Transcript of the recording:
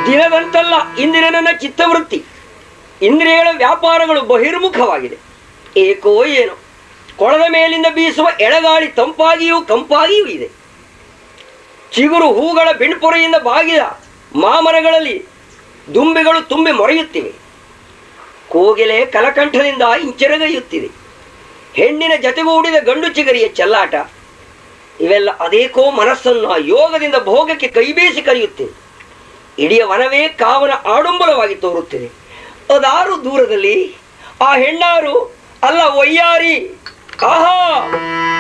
ದಿನದಂತಲ್ಲ ಇಂದಿನ ನನ್ನ ಚಿತ್ತವೃತ್ತಿ ಇಂದ್ರಿಯಗಳ ವ್ಯಾಪಾರಗಳು ಬಹಿರ್ಮುಖವಾಗಿದೆ ಏಕೋ ಏನೋ ಕೊಳದ ಮೇಲಿಂದ ಬೀಸುವ ಎಳೆಗಾಳಿ ತಂಪಾಗಿಯೂ ಕಂಪಾಗಿಯೂ ಇದೆ ಚಿಗುರು ಹೂಗಳ ಬಿಣ್ಪೊರೆಯಿಂದ ಬಾಗಿದ ಮಾಮರಗಳಲ್ಲಿ ದುಂಬಿಗಳು ತುಂಬಿ ಮೊರೆಯುತ್ತಿವೆ ಕೋಗಿಲೆ ಕಲಕಂಠದಿಂದ ಇಂಚೆರಗೈಯುತ್ತಿದೆ ಹೆಣ್ಣಿನ ಜತೆಗೂಡಿದ ಗಂಡು ಚಿಗರಿಯ ಚೆಲ್ಲಾಟ ಇವೆಲ್ಲ ಅದೇಕೋ ಮನಸ್ಸನ್ನು ಆ ಯೋಗದಿಂದ ಭೋಗಕ್ಕೆ ಕೈಬೀಸಿ ಕರೆಯುತ್ತಿದೆ ಇಡೀ ವನವೇ ಕಾವನ ಆಡಂಬರವಾಗಿ ತೋರುತ್ತಿದೆ ಅದಾರು ದೂರದಲ್ಲಿ ಆ ಹೆಣ್ಣಾರು ಅಲ್ಲ ಒಯ್ಯಾರಿ ಆಹಾ